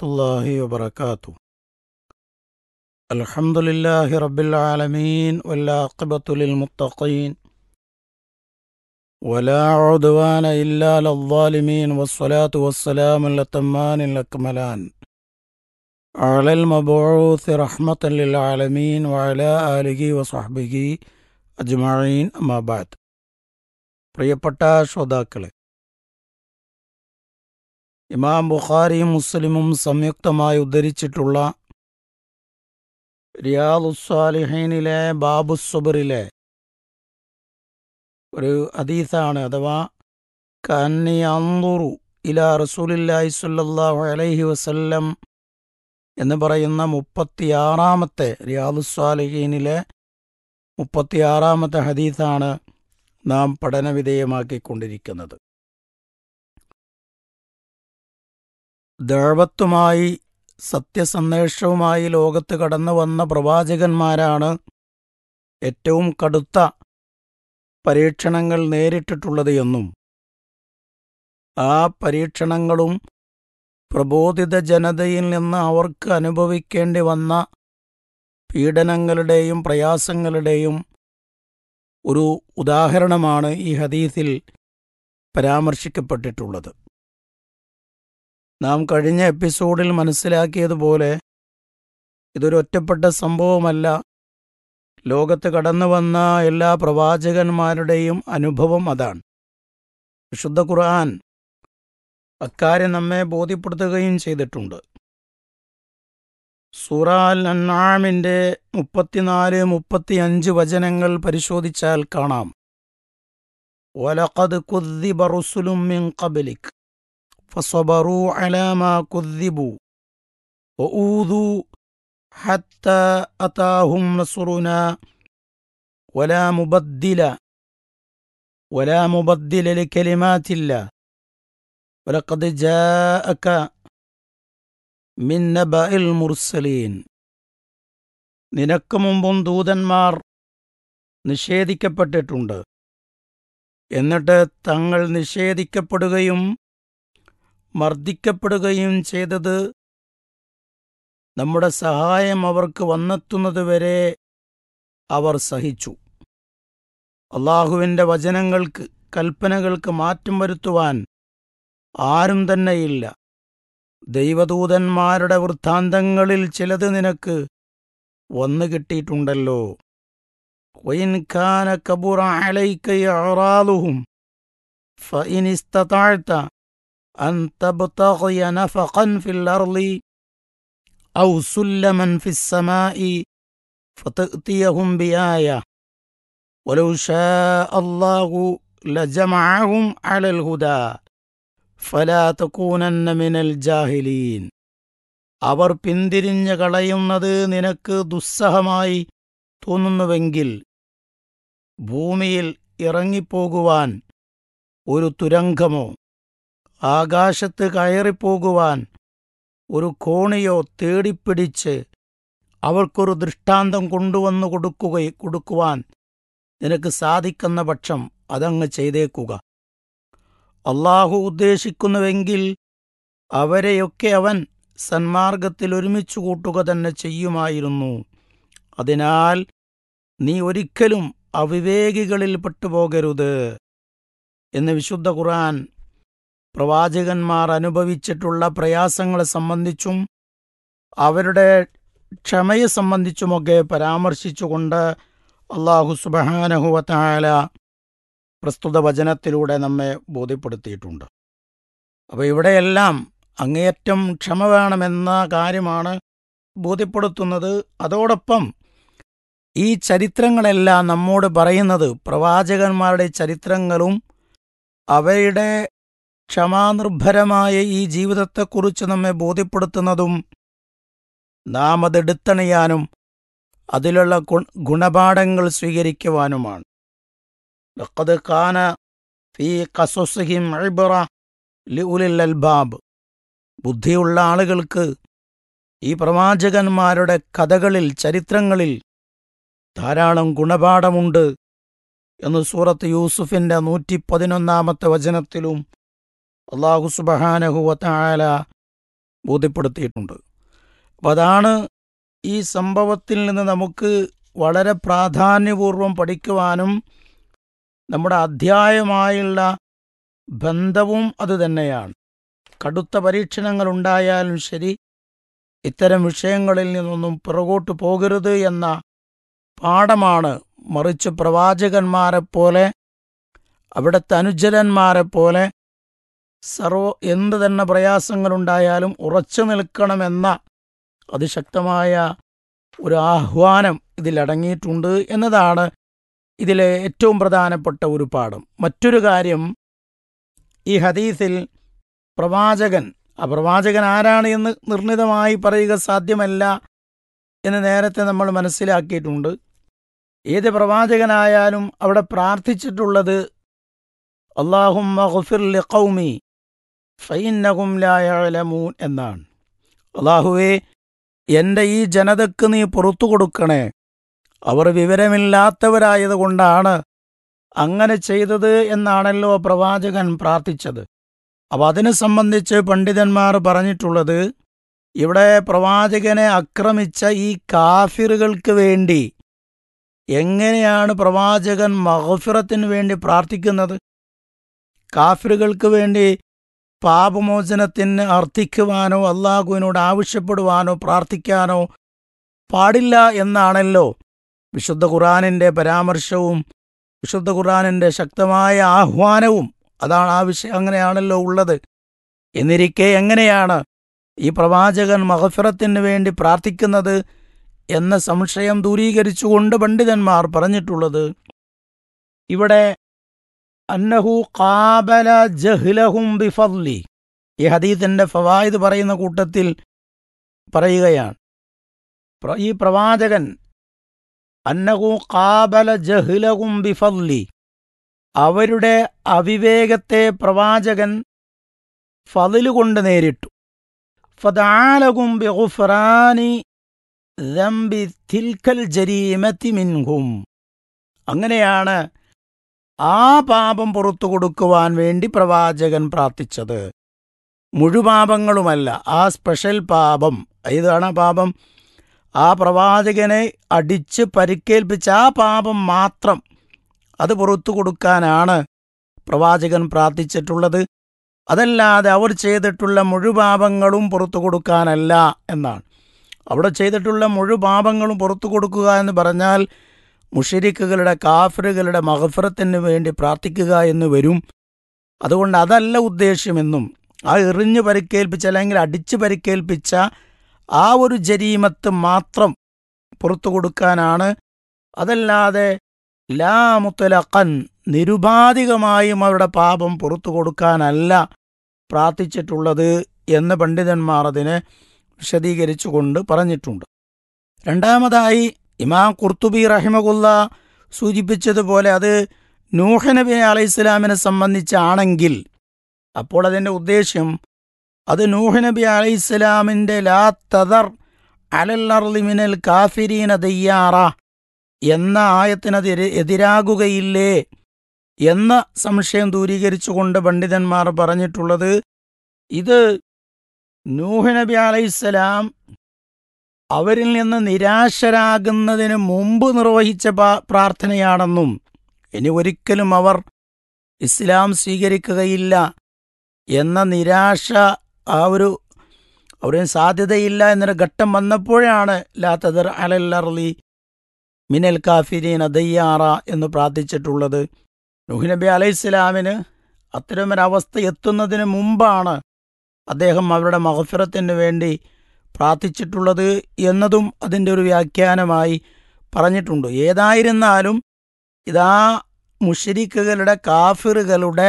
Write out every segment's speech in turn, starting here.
الله وبركاته الحمد لله رب العالمين والعاقبة للمتقين ولا عدوان إلا على الظالمين والصلاة والسلام الأتمان الأكملان على المبعوث رحمة للعالمين وعلى آله وصحبه അജ്മഈൻ അമാബാദ് പ്രിയപ്പെട്ട ശ്രോതാക്കളെ ഇമാം ബുഖാരിയും മുസ്ലിമും സംയുക്തമായി ഉദ്ധരിച്ചിട്ടുള്ള റിയാദുസ്വാലിഹീനിലെ ബാബുസുബറിലെ ഒരു ഹദീസാണ് അഥവാ കന്നി അന്തുറു ഇല റസൂലില്ലാഹി സ്വല്ലല്ലാഹു അലൈഹി വസല്ലം എന്ന് പറയുന്ന മുപ്പത്തിയാറാമത്തെ റിയാദുസ്വാലിഹീനിലെ മുപ്പത്തിയാറാമത്തെ ഹദീസാണ് നാം പഠനവിധേയമാക്കിക്കൊണ്ടിരിക്കുന്നത് ദഴവത്തുമായി സത്യസന്ദേശവുമായി ലോകത്ത് കടന്നു വന്ന പ്രവാചകന്മാരാണ് ഏറ്റവും കടുത്ത പരീക്ഷണങ്ങൾ നേരിട്ടിട്ടുള്ളത് എന്നും ആ പരീക്ഷണങ്ങളും പ്രബോധിത ജനതയിൽ നിന്ന് അവർക്ക് അനുഭവിക്കേണ്ടി വന്ന പീഡനങ്ങളുടെയും പ്രയാസങ്ങളുടെയും ഒരു ഉദാഹരണമാണ് ഈ ഹദീസിൽ പരാമർശിക്കപ്പെട്ടിട്ടുള്ളത് നാം കഴിഞ്ഞ എപ്പിസോഡിൽ മനസ്സിലാക്കിയതുപോലെ ഇതൊരു ഒറ്റപ്പെട്ട സംഭവമല്ല ലോകത്ത് കടന്നു വന്ന എല്ലാ പ്രവാചകന്മാരുടെയും അനുഭവം അതാണ് വിശുദ്ധ ഖുർആൻ അക്കാര്യം നമ്മെ ബോധ്യപ്പെടുത്തുകയും ചെയ്തിട്ടുണ്ട് സൂറ അൽ അന്നാമിൻ്റെ മുപ്പത്തിനാല് മുപ്പത്തിയഞ്ച് വചനങ്ങൾ പരിശോധിച്ചാൽ കാണാം വലഖദ് കുദ്ദിബ റുസുലും മിൻ ഖബ്ലിക് فصبروا على ما كذبوا وأوذوا حتى أتاهم نصرنا ولا مبدل ولا مبدل لكلمات الله ولقد جاءك മിൻ നബഇൽ മുർസലീൻ നിനക്ക് മുമ്പും ദൂതന്മാർ നിഷേധിക്കപ്പെട്ടിട്ടുണ്ട് എന്നിട്ട് തങ്ങൾ നിഷേധിക്കപ്പെടുകയും മർദ്ദിക്കപ്പെടുകയും ചെയ്തത് നമ്മുടെ സഹായം അവർക്ക് വന്നെത്തുന്നതുവരെ അവർ സഹിച്ചു അള്ളാഹുവിൻ്റെ വചനങ്ങൾക്ക് കൽപ്പനകൾക്ക് മാറ്റം വരുത്തുവാൻ ആരും തന്നെയില്ല ദൈവദൂതന്മാരുടെ വൃത്താന്തങ്ങളിൽ ചിലത് നിനക്ക് വന്നു കിട്ടിയിട്ടുണ്ടല്ലോ വൈൻഖാന കബുറ അലൈക്കയും فإن استطعت أن تبتغي نفقا في الأرض أو سلما في السماء فتأتيهم بآية ولو شاء الله لجمعهم على الهدى ഫലാ തക്കൂനന്ന മിനൽ ജാഹിലീൻ അവർ പിന്തിരിഞ്ഞു കളയുന്നത് നിനക്ക് ദുസ്സഹമായി തോന്നുന്നുവെങ്കിൽ ഭൂമിയിൽ ഇറങ്ങിപ്പോകുവാൻ ഒരു തുരങ്കമോ ആകാശത്ത് കയറിപ്പോകുവാൻ ഒരു കോണിയോ തേടിപ്പിടിച്ച് അവർക്കൊരു ദൃഷ്ടാന്തം കൊണ്ടുവന്നു കൊടുക്കുക കൊടുക്കുവാൻ നിനക്ക് സാധിക്കുന്ന പക്ഷം അതങ്ങ് ചെയ്തേക്കുക അള്ളാഹു ഉദ്ദേശിക്കുന്നുവെങ്കിൽ അവരെയൊക്കെ അവൻ സന്മാർഗത്തിൽ ഒരുമിച്ചു കൂട്ടുക തന്നെ ചെയ്യുമായിരുന്നു അതിനാൽ നീ ഒരിക്കലും അവിവേകികളിൽ പെട്ടുപോകരുത് എന്ന് വിശുദ്ധ ഖുർആൻ പ്രവാചകന്മാർ അനുഭവിച്ചിട്ടുള്ള പ്രയാസങ്ങളെ സംബന്ധിച്ചും അവരുടെ ക്ഷമയെ സംബന്ധിച്ചുമൊക്കെ പരാമർശിച്ചുകൊണ്ട് അള്ളാഹു സുബഹാനഹുവത്തായാല പ്രസ്തുത വചനത്തിലൂടെ നമ്മെ ബോധ്യപ്പെടുത്തിയിട്ടുണ്ട് അപ്പോൾ ഇവിടെയെല്ലാം അങ്ങേയറ്റം ക്ഷമ വേണമെന്ന കാര്യമാണ് ബോധ്യപ്പെടുത്തുന്നത് അതോടൊപ്പം ഈ ചരിത്രങ്ങളെല്ലാം നമ്മോട് പറയുന്നത് പ്രവാചകന്മാരുടെ ചരിത്രങ്ങളും അവയുടെ ക്ഷമാനിർഭരമായ ഈ ജീവിതത്തെക്കുറിച്ച് നമ്മെ ബോധ്യപ്പെടുത്തുന്നതും നാം അതെടുത്തണിയാനും അതിലുള്ള ഗുണപാഠങ്ങൾ സ്വീകരിക്കുവാനുമാണ് ലഖദ് കാന ഫീ ഖസസിഹിം ഇബ്റ ലിഉലിൽ അൽബാബ് ബുദ്ധിയുള്ള ആളുകൾക്ക് ഈ പ്രവാചകന്മാരുടെ കഥകളിൽ ചരിത്രങ്ങളിൽ ധാരാളം ഗുണപാഠമുണ്ട് എന്ന് സൂറത്ത് യൂസുഫിന്റെ നൂറ്റി പതിനൊന്നാമത്തെ വചനത്തിലും അള്ളാഹു സുബഹാനഹുവത്തായാല ബോധ്യപ്പെടുത്തിയിട്ടുണ്ട് അപ്പം അതാണ് ഈ സംഭവത്തിൽ നിന്ന് നമുക്ക് വളരെ പ്രാധാന്യപൂർവം പഠിക്കുവാനും നമ്മുടെ അധ്യായമായുള്ള ബന്ധവും അതുതന്നെയാണ് കടുത്ത പരീക്ഷണങ്ങൾ ഉണ്ടായാലും ശരി ഇത്തരം വിഷയങ്ങളിൽ നിന്നൊന്നും പുറകോട്ട് പോകരുത് എന്ന പാഠമാണ് മറിച്ച് പ്രവാചകന്മാരെപ്പോലെ അവിടുത്തെ അനുജലന്മാരെപ്പോലെ സർവ എന്ത് തന്നെ പ്രയാസങ്ങളുണ്ടായാലും ഉറച്ചു നിൽക്കണമെന്ന അതിശക്തമായ ഒരു ആഹ്വാനം ഇതിലടങ്ങിയിട്ടുണ്ട് എന്നതാണ് ഇതിലെ ഏറ്റവും പ്രധാനപ്പെട്ട ഒരു പാഠം മറ്റൊരു കാര്യം ഈ ഹദീസിൽ പ്രവാചകൻ ആ പ്രവാചകൻ ആരാണ് എന്ന് നിർണിതമായി പറയുക സാധ്യമല്ല എന്ന് നേരത്തെ നമ്മൾ മനസ്സിലാക്കിയിട്ടുണ്ട് ഏത് പ്രവാചകനായാലും അവിടെ പ്രാർത്ഥിച്ചിട്ടുള്ളത് അള്ളാഹും ഖൗമി ഫൈന്നഹും ലായലമൂൻ എന്നാണ് അള്ളാഹുവേ എൻ്റെ ഈ ജനതക്ക് നീ പുറത്തു കൊടുക്കണേ അവർ വിവരമില്ലാത്തവരായതുകൊണ്ടാണ് അങ്ങനെ ചെയ്തത് എന്നാണല്ലോ പ്രവാചകൻ പ്രാർത്ഥിച്ചത് അപ്പം അതിനെ സംബന്ധിച്ച് പണ്ഡിതന്മാർ പറഞ്ഞിട്ടുള്ളത് ഇവിടെ പ്രവാചകനെ ആക്രമിച്ച ഈ കാഫിറുകൾക്ക് വേണ്ടി എങ്ങനെയാണ് പ്രവാചകൻ മഹഫിറത്തിന് വേണ്ടി പ്രാർത്ഥിക്കുന്നത് കാഫിറുകൾക്ക് വേണ്ടി പാപമോചനത്തിന് അർത്ഥിക്കുവാനോ അള്ളാഹുവിനോട് ആവശ്യപ്പെടുവാനോ പ്രാർത്ഥിക്കാനോ പാടില്ല എന്നാണല്ലോ വിശുദ്ധ ഖുറാനിൻ്റെ പരാമർശവും വിശുദ്ധ ഖുറാനിൻ്റെ ശക്തമായ ആഹ്വാനവും അതാണ് ആ വിഷയം അങ്ങനെയാണല്ലോ ഉള്ളത് എന്നിരിക്കെ എങ്ങനെയാണ് ഈ പ്രവാചകൻ മഹഫിറത്തിന് വേണ്ടി പ്രാർത്ഥിക്കുന്നത് എന്ന സംശയം ദൂരീകരിച്ചുകൊണ്ട് പണ്ഡിതന്മാർ പറഞ്ഞിട്ടുള്ളത് ഇവിടെ അന്നഹു കാബല ജഹ്ലഹും ബിഫദ്ലി ഈ ഹദീത്തിന്റെ ഫവായിദ് പറയുന്ന കൂട്ടത്തിൽ പറയുകയാണ് പ്ര- ഈ പ്രവാചകൻ അന്നഹു കാബല ജഹ്ലഹും ബിഫദ്ലി അവരുടെ അവിവേകത്തെ പ്രവാചകൻ ഫതില് കൊണ്ട് നേരിട്ടു ഫദാലകും ബിഗുഫ്രാനി ദംബി തിൽക്കൽ ജരീമത്തി മിൻഹും അങ്ങനെയാണ് ആ പാപം പുറത്തു കൊടുക്കുവാൻ വേണ്ടി പ്രവാചകൻ പ്രാർത്ഥിച്ചത് മുഴുപാപങ്ങളുമല്ല ആ സ്പെഷ്യൽ പാപം ഏതാണ് ആ പാപം ആ പ്രവാചകനെ അടിച്ച് പരിക്കേൽപ്പിച്ച ആ പാപം മാത്രം അത് പുറത്തു കൊടുക്കാനാണ് പ്രവാചകൻ പ്രാർത്ഥിച്ചിട്ടുള്ളത് അതല്ലാതെ അവർ ചെയ്തിട്ടുള്ള മുഴുപാപങ്ങളും പുറത്തു കൊടുക്കാനല്ല എന്നാണ് അവിടെ ചെയ്തിട്ടുള്ള മുഴുപാപങ്ങളും പുറത്തു കൊടുക്കുക എന്ന് പറഞ്ഞാൽ മുഷിരിക്കുകളുടെ കാഫറുകളുടെ മഹഫറത്തിന് വേണ്ടി പ്രാർത്ഥിക്കുക എന്ന് വരും അതുകൊണ്ട് അതല്ല ഉദ്ദേശ്യമെന്നും ആ എറിഞ്ഞ് പരിക്കേൽപ്പിച്ച അല്ലെങ്കിൽ അടിച്ച് പരിക്കേൽപ്പിച്ച ആ ഒരു ജരീമത്ത് മാത്രം പുറത്തു കൊടുക്കാനാണ് അതല്ലാതെ ലാ മുത്തലഖൻ നിരുപാധികമായും അവരുടെ പാപം പുറത്തു കൊടുക്കാനല്ല പ്രാർത്ഥിച്ചിട്ടുള്ളത് എന്ന് പണ്ഡിതന്മാർ അതിനെ വിശദീകരിച്ചുകൊണ്ട് പറഞ്ഞിട്ടുണ്ട് രണ്ടാമതായി ഇമാം കുർത്തുബി റഹിമകുല്ല സൂചിപ്പിച്ചതുപോലെ അത് നൂഹ നബി അലൈഹി ഇസ്ലാമിനെ സംബന്ധിച്ചാണെങ്കിൽ അപ്പോൾ അതിൻ്റെ ഉദ്ദേശ്യം അത് നൂഹ് നബി അലൈഹി ഇസ്ലാമിൻ്റെ ലാ തദർ അലല്ലർലിമിനൽ കാഫിരീന ദയ്യാറ എന്ന ആയത്തിനത് എതിരാകുകയില്ലേ എന്ന സംശയം ദൂരീകരിച്ചുകൊണ്ട് പണ്ഡിതന്മാർ പറഞ്ഞിട്ടുള്ളത് ഇത് നൂഹ് നബി അലൈഹിസ്സലാം അവരിൽ നിന്ന് നിരാശരാകുന്നതിന് മുമ്പ് നിർവഹിച്ച പാ- പ്രാർത്ഥനയാണെന്നും ഇനി ഒരിക്കലും അവർ ഇസ്ലാം സ്വീകരിക്കുകയില്ല എന്ന നിരാശ ആ ഒരു ഒരു സാധ്യതയില്ല എന്നൊരു ഘട്ടം വന്നപ്പോഴാണ് ലാ തദർ അലല്ലർലി മിനൽ കാഫിരീൻ ദയ്യാറ എന്ന് പ്രാർത്ഥിച്ചിട്ടുള്ളത് നൂഹ് നബി അലൈഹിസ്സലാമിന് അത്തരമൊരവസ്ഥ എത്തുന്നതിന് മുമ്പാണ് അദ്ദേഹം അവരുടെ മഹഫിറത്തിന് വേണ്ടി പ്രാർത്ഥിച്ചിട്ടുള്ളത് എന്നതും അതിൻ്റെ ഒരു വ്യാഖ്യാനമായി പറഞ്ഞിട്ടുണ്ട് ഏതായിരുന്നാലും ഇതാ മുഷരിക്കുകളുടെ കാഫിറുകളുടെ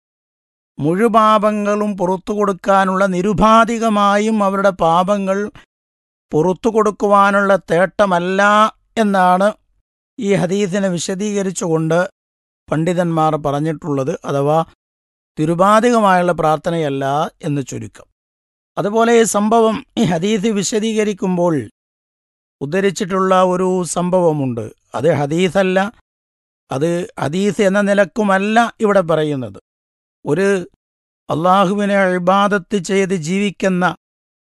മുഴുപാപങ്ങളും പുറത്തു കൊടുക്കാനുള്ള നിരുപാധികമായും അവരുടെ പാപങ്ങൾ പുറത്തു കൊടുക്കുവാനുള്ള തേട്ടമല്ല എന്നാണ് ഈ ഹദീസിനെ വിശദീകരിച്ചുകൊണ്ട് പണ്ഡിതന്മാർ പറഞ്ഞിട്ടുള്ളത് അഥവാ തിരുപാധികമായുള്ള പ്രാർത്ഥനയല്ല എന്ന് ചുരുക്കം അതുപോലെ ഈ സംഭവം ഈ ഹദീസ് വിശദീകരിക്കുമ്പോൾ ഉദ്ധരിച്ചിട്ടുള്ള ഒരു സംഭവമുണ്ട് അത് ഹദീസല്ല അത് ഹദീസ് എന്ന നിലക്കുമല്ല ഇവിടെ പറയുന്നത് ഒരു അള്ളാഹുവിനെ ഇബാദത്ത് ചെയ്ത് ജീവിക്കുന്ന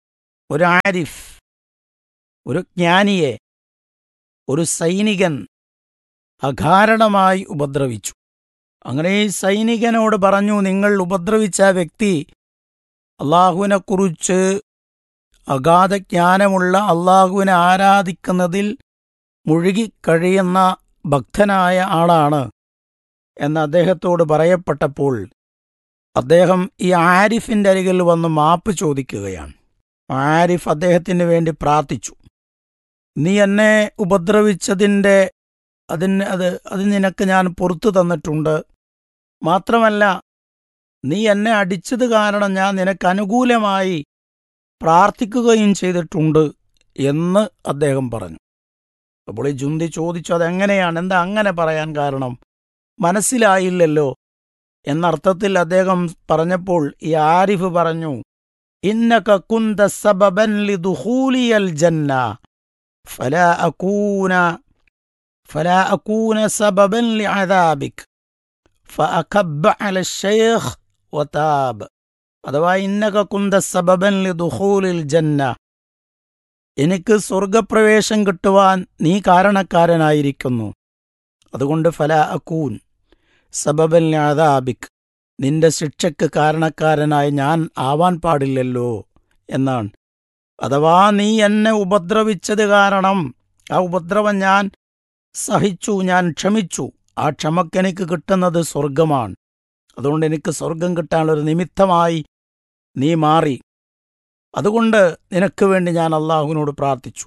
ഒരു ആരിഫ് ഒരു ജ്ഞാനിയെ ഒരു സൈനികൻ അകാരണമായി ഉപദ്രവിച്ചു അങ്ങനെ ഈ സൈനികനോട് പറഞ്ഞു നിങ്ങൾ ഉപദ്രവിച്ച ആ വ്യക്തി അള്ളാഹുവിനെക്കുറിച്ച് അഗാധ ജ്ഞാനമുള്ള അള്ളാഹുവിനെ ആരാധിക്കുന്നതിൽ മുഴുകിക്കഴിയുന്ന ഭക്തനായ ആളാണ് എന്ന് അദ്ദേഹത്തോട് പറയപ്പെട്ടപ്പോൾ അദ്ദേഹം ഈ ആരിഫിന്റെ അരികിൽ വന്ന് മാപ്പ് ചോദിക്കുകയാണ് ആരിഫ് അദ്ദേഹത്തിന് വേണ്ടി പ്രാർത്ഥിച്ചു നീ എന്നെ ഉപദ്രവിച്ചതിൻ്റെ അതിന് അത് അത് നിനക്ക് ഞാൻ പുറത്തു തന്നിട്ടുണ്ട് മാത്രമല്ല നീ എന്നെ അടിച്ചത് കാരണം ഞാൻ നിനക്ക് അനുകൂലമായി പ്രാർത്ഥിക്കുകയും ചെയ്തിട്ടുണ്ട് എന്ന് അദ്ദേഹം പറഞ്ഞു അപ്പോൾ ഈ ജുന്തി ചോദിച്ചു അതെങ്ങനെയാണ് എന്താ അങ്ങനെ പറയാൻ കാരണം മനസ്സിലായില്ലല്ലോ എന്നർത്ഥത്തിൽ അദ്ദേഹം പറഞ്ഞപ്പോൾ ഈ ആരിഫ് പറഞ്ഞു ഇന്നക കുന്ത സബബൻ ലിദുഖൂലിയൽ ജന്ന ഫലാ അകൂന ഫലാ അകൂന സബബൻ ലിഅദാബിക് ഫഅകബ്ബ അല الشيخ വതാബ് അഥവാ ഇന്നക കുന്ത സബബൻ ലിദുഖൂലിൽ ജന്ന എനിക്ക് സ്വർഗപ്രവേശം കിട്ടുവാൻ നീ കാരണക്കാരനായിരിക്കുന്നു അതുകൊണ്ട് ഫല അക്കൂൻ സബബൽ അദാബിക് നിന്റെ ശിക്ഷയ്ക്ക് കാരണക്കാരനായി ഞാൻ ആവാൻ പാടില്ലല്ലോ എന്നാണ് അഥവാ നീ എന്നെ ഉപദ്രവിച്ചത് കാരണം ആ ഉപദ്രവം ഞാൻ സഹിച്ചു ഞാൻ ക്ഷമിച്ചു ആ ക്ഷമക്കെനിക്ക് കിട്ടുന്നത് സ്വർഗമാണ് അതുകൊണ്ട് എനിക്ക് സ്വർഗം കിട്ടാനുള്ളൊരു നിമിത്തമായി നീ മാറി അതുകൊണ്ട് നിനക്ക് വേണ്ടി ഞാൻ അള്ളാഹുവിനോട് പ്രാർത്ഥിച്ചു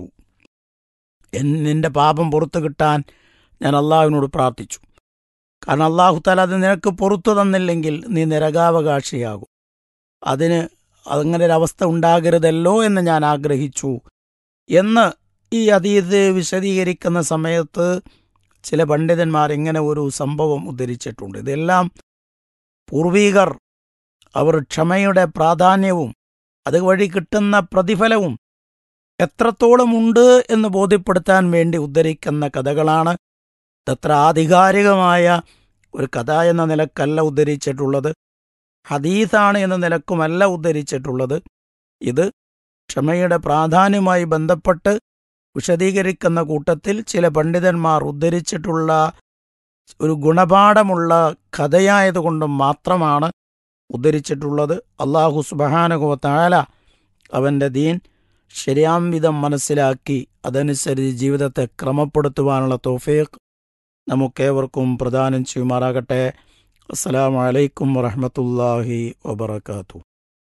എൻ നിന്റെ പാപം പുറത്തു കിട്ടാൻ ഞാൻ അള്ളാഹുവിനോട് പ്രാർത്ഥിച്ചു കാരണം അള്ളാഹു താല അത് നിനക്ക് പുറത്തു തന്നില്ലെങ്കിൽ നീ നിരകാവകാശിയാകും അതിന് അങ്ങനെ ഒരു അവസ്ഥ ഉണ്ടാകരുതല്ലോ എന്ന് ഞാൻ ആഗ്രഹിച്ചു എന്ന് ഈ അതീത് വിശദീകരിക്കുന്ന സമയത്ത് ചില പണ്ഡിതന്മാർ ഇങ്ങനെ ഒരു സംഭവം ഉദ്ധരിച്ചിട്ടുണ്ട് ഇതെല്ലാം പൂർവീകർ അവർ ക്ഷമയുടെ പ്രാധാന്യവും അതുവഴി കിട്ടുന്ന പ്രതിഫലവും എത്രത്തോളം ഉണ്ട് എന്ന് ബോധ്യപ്പെടുത്താൻ വേണ്ടി ഉദ്ധരിക്കുന്ന കഥകളാണ് ഇതത്ര ആധികാരികമായ ഒരു കഥ എന്ന നിലക്കല്ല ഉദ്ധരിച്ചിട്ടുള്ളത് ഹദീസാണ് എന്ന നിലക്കുമല്ല ഉദ്ധരിച്ചിട്ടുള്ളത് ഇത് ക്ഷമയുടെ പ്രാധാന്യവുമായി ബന്ധപ്പെട്ട് വിശദീകരിക്കുന്ന കൂട്ടത്തിൽ ചില പണ്ഡിതന്മാർ ഉദ്ധരിച്ചിട്ടുള്ള ഒരു ഗുണപാഠമുള്ള കഥയായതുകൊണ്ടും മാത്രമാണ് ഉദ്ധരിച്ചിട്ടുള്ളത് അള്ളാഹു സുബഹാനഹുവ താല അവൻ്റെ ദീൻ ശരിയാം വിധം മനസ്സിലാക്കി അതനുസരിച്ച് ജീവിതത്തെ ക്രമപ്പെടുത്തുവാനുള്ള തോഫീഖ് നമുക്കേവർക്കും പ്രദാനം ചെയ്യുമാറാകട്ടെ അസ്സലാമു അലൈക്കും വറഹമത്തല്ലാഹി വബർക്കാത്തു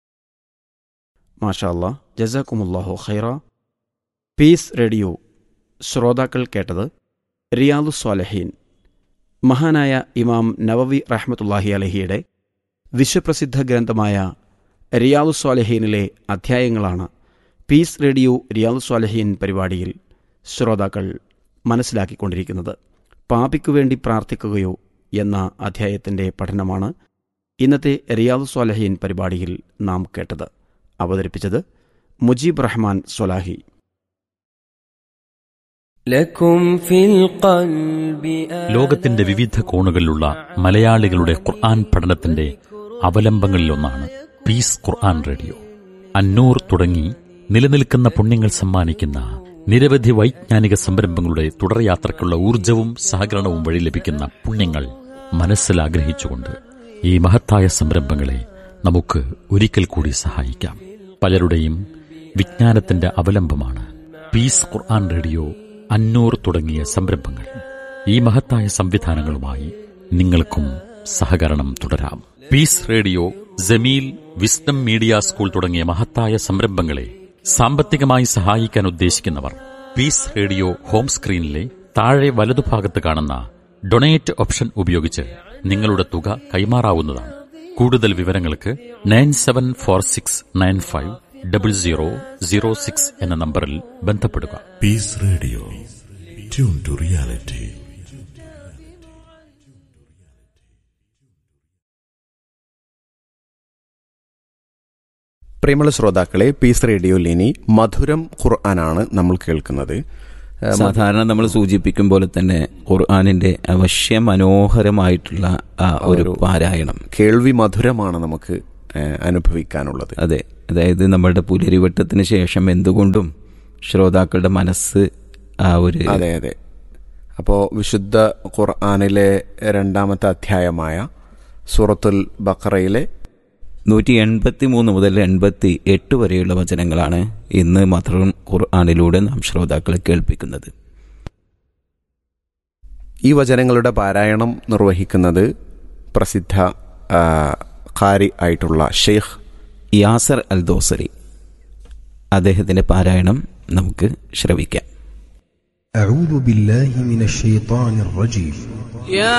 മാഷാ അല്ലാ ജസാക്കുമുല്ലാഹു ഖൈറ പീസ് റേഡിയോ ശ്രോതാക്കൾ കേട്ടത് റിയാദു സ്വാലഹീൻ മഹാനായ ഇമാം നവവി റഹ്മത്തുല്ലാഹി അലഹിയുടെ വിശ്വപ്രസിദ്ധ ഗ്രന്ഥമായ റിയാദു സ്വാലഹീനിലെ അധ്യായങ്ങളാണ് പീസ് റേഡിയോ റിയാദു സ്വാലഹീൻ പരിപാടിയിൽ ശ്രോതാക്കൾ മനസ്സിലാക്കിക്കൊണ്ടിരിക്കുന്നത് പാപിക്കു വേണ്ടി പ്രാർത്ഥിക്കുകയോ എന്ന അധ്യായത്തിൻ്റെ പഠനമാണ് ഇന്നത്തെ റിയാദു സ്വാലഹീൻ പരിപാടിയിൽ നാം കേട്ടത് അവതരിപ്പിച്ചത് മുജീബ് റഹ്മാൻ സൊലാഹി ലോകത്തിന്റെ വിവിധ കോണുകളിലുള്ള മലയാളികളുടെ ഖുർആൻ പഠനത്തിന്റെ അവലംബങ്ങളിലൊന്നാണ് പീസ് ഖുർആൻ റേഡിയോ അന്നൂർ തുടങ്ങി നിലനിൽക്കുന്ന പുണ്യങ്ങൾ സമ്മാനിക്കുന്ന നിരവധി വൈജ്ഞാനിക സംരംഭങ്ങളുടെ തുടർയാത്രയ്ക്കുള്ള ഊർജവും സഹകരണവും വഴി ലഭിക്കുന്ന പുണ്യങ്ങൾ മനസ്സിലാഗ്രഹിച്ചുകൊണ്ട് ഈ മഹത്തായ സംരംഭങ്ങളെ നമുക്ക് ഒരിക്കൽ കൂടി സഹായിക്കാം പലരുടെയും വിജ്ഞാനത്തിന്റെ അവലംബമാണ് പീസ് ഖുർആൻ റേഡിയോ അന്നൂർ തുടങ്ങിയ സംരംഭങ്ങൾ ഈ മഹത്തായ സംവിധാനങ്ങളുമായി നിങ്ങൾക്കും സഹകരണം തുടരാം peace radio Jameel wisdom media school തുടങ്ങിയ മഹത്തായ സംരംഭങ്ങളെ സാമ്പത്തികമായി സഹായിക്കാൻ ഉദ്ദേശിക്കുന്നവർ പീസ് റേഡിയോ ഹോം സ്ക്രീനിലെ താഴെ വലതുഭാഗത്ത് കാണുന്ന ഡൊണേറ്റ് ഓപ്ഷൻ ഉപയോഗിച്ച് നിങ്ങളുടെ തുക കൈമാറാവുന്നതാണ് കൂടുതൽ വിവരങ്ങൾക്ക് nine seven four six nine five double zero zero six എന്ന നമ്പറിൽ ബന്ധപ്പെടുക Peace Radio. Tune to reality. പ്രിയമുള്ള ശ്രോതാക്കളെ പീസ് റേഡിയോയിൽ ഇനി മധുരം ഖുർആനാണ് നമ്മൾ കേൾക്കുന്നത് ഏഹ് മധു- സാധാരണ നമ്മൾ സൂചിപ്പിക്കും പോലെ തന്നെ ഖുർആാനിന്റെ അവശ്യ മനോഹരമായിട്ടുള്ള ആ ഒരു പാരായണം കേൾവി മധുരമാണ് നമുക്ക് ഏഹ് അനുഭവിക്കാനുള്ളത് അതെ അതായത് നമ്മളുടെ പുലരിവട്ടത്തിന് ശേഷം എന്തുകൊണ്ടും ശ്രോതാക്കളുടെ മനസ്സ് ആ ഒരു അതെ അതെ അപ്പോൾ വിശുദ്ധ ഖുർആാനിലെ രണ്ടാമത്തെ അധ്യായമായ സൂറത്തുൽ ബഖറയിലെ നൂറ്റി എൺപത്തി മൂന്ന് മുതൽ എൺപത്തി എട്ട് വരെയുള്ള വചനങ്ങളാണ് ഇന്ന് മധുരം ഖുർആാനിലൂടെ നാം ശ്രോതാക്കളെ കേൾപ്പിക്കുന്നത് ഈ വചനങ്ങളുടെ പാരായണം നിർവഹിക്കുന്നത് പ്രസിദ്ധ ആ, ഖാരി ആയിട്ടുള്ള ഷെയ്ഖ് യാസർ അൽ ദോസരി അദ്ദേഹത്തിന്റെ പാരായണം നമുക്ക് ശ്രവിക്കാം أعوذ بالله من الشيطان الرجيم